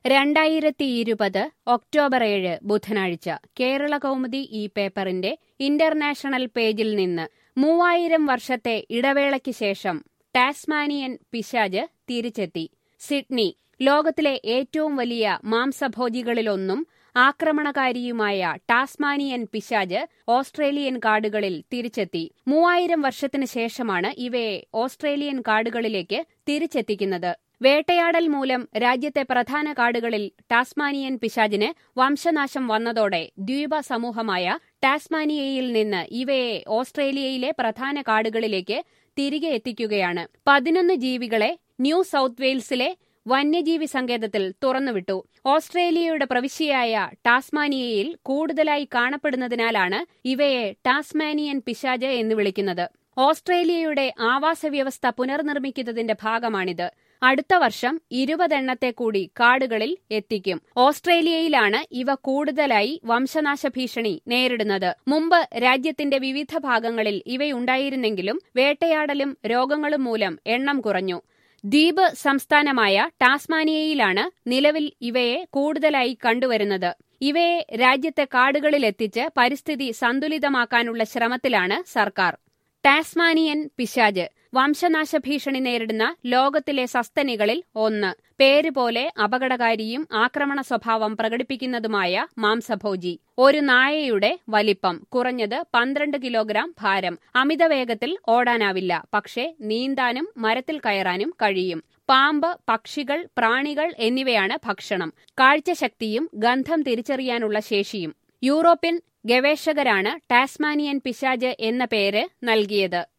രണ്ടായിരത്തി ഇരുപത് ഒക്ടോബർ ഏഴ് ബുധനാഴ്ച കേരള കൗമുദി ഈ പേപ്പറിന്റെ ഇന്റർനാഷണൽ പേജിൽ നിന്ന് മൂവായിരം വർഷത്തെ ഇടവേളയ്ക്ക് ശേഷം ടാസ്മാനിയൻ പിശാജ് തിരിച്ചെത്തി സിഡ്നി ലോകത്തിലെ ഏറ്റവും വലിയ മാംസഭോജികളിലൊന്നും ആക്രമണകാരിയുമായ ടാസ്മാനിയൻ പിശാജ് ഓസ്ട്രേലിയൻ കാടുകളിൽ തിരിച്ചെത്തി മൂവായിരം വർഷത്തിനു ശേഷമാണ് ഇവയെ ഓസ്ട്രേലിയൻ കാടുകളിലേക്ക് തിരിച്ചെത്തിക്കുന്നത് വേട്ടയാടൽ മൂലം രാജ്യത്തെ പ്രധാന കാടുകളിൽ ടാസ്മാനിയൻ പിശാജിന് വംശനാശം വന്നതോടെ ദ്വീപ സമൂഹമായ ടാസ്മാനിയയിൽ നിന്ന് ഇവയെ ഓസ്ട്രേലിയയിലെ പ്രധാന കാടുകളിലേക്ക് തിരികെ എത്തിക്കുകയാണ് പതിനൊന്ന് ജീവികളെ ന്യൂ സൌത്ത് വെയിൽസിലെ വന്യജീവി സങ്കേതത്തിൽ തുറന്നുവിട്ടു ഓസ്ട്രേലിയയുടെ പ്രവിശ്യയായ ടാസ്മാനിയയിൽ കൂടുതലായി കാണപ്പെടുന്നതിനാലാണ് ഇവയെ ടാസ്മാനിയൻ പിശാജ് എന്ന് വിളിക്കുന്നത് ഓസ്ട്രേലിയയുടെ ആവാസ വ്യവസ്ഥ പുനർനിർമ്മിക്കുന്നതിന്റെ ഭാഗമാണിത് അടുത്ത വർഷം ഇരുപതെണ്ണത്തെ കൂടി കാടുകളിൽ എത്തിക്കും ഓസ്ട്രേലിയയിലാണ് ഇവ കൂടുതലായി വംശനാശ ഭീഷണി നേരിടുന്നത് മുമ്പ് രാജ്യത്തിന്റെ വിവിധ ഭാഗങ്ങളിൽ ഇവയുണ്ടായിരുന്നെങ്കിലും വേട്ടയാടലും രോഗങ്ങളും മൂലം എണ്ണം കുറഞ്ഞു ദ്വീപ് സംസ്ഥാനമായ ടാസ്മാനിയയിലാണ് നിലവിൽ ഇവയെ കൂടുതലായി കണ്ടുവരുന്നത് ഇവയെ രാജ്യത്തെ കാടുകളിലെത്തിച്ച് പരിസ്ഥിതി സന്തുലിതമാക്കാനുള്ള ശ്രമത്തിലാണ് സർക്കാർ ടാസ്മാനിയൻ പിശാജ് വംശനാശ ഭീഷണി നേരിടുന്ന ലോകത്തിലെ സസ്തനികളിൽ ഒന്ന് പേര് പോലെ അപകടകാരിയും ആക്രമണ സ്വഭാവം പ്രകടിപ്പിക്കുന്നതുമായ മാംസഭോജി ഒരു നായയുടെ വലിപ്പം കുറഞ്ഞത് പന്ത്രണ്ട് കിലോഗ്രാം ഭാരം അമിതവേഗത്തിൽ ഓടാനാവില്ല പക്ഷേ നീന്താനും മരത്തിൽ കയറാനും കഴിയും പാമ്പ് പക്ഷികൾ പ്രാണികൾ എന്നിവയാണ് ഭക്ഷണം കാഴ്ചശക്തിയും ഗന്ധം തിരിച്ചറിയാനുള്ള ശേഷിയും യൂറോപ്യൻ ഗവേഷകരാണ് ടാസ്മാനിയൻ പിശാജ് എന്ന പേര് നൽകിയത്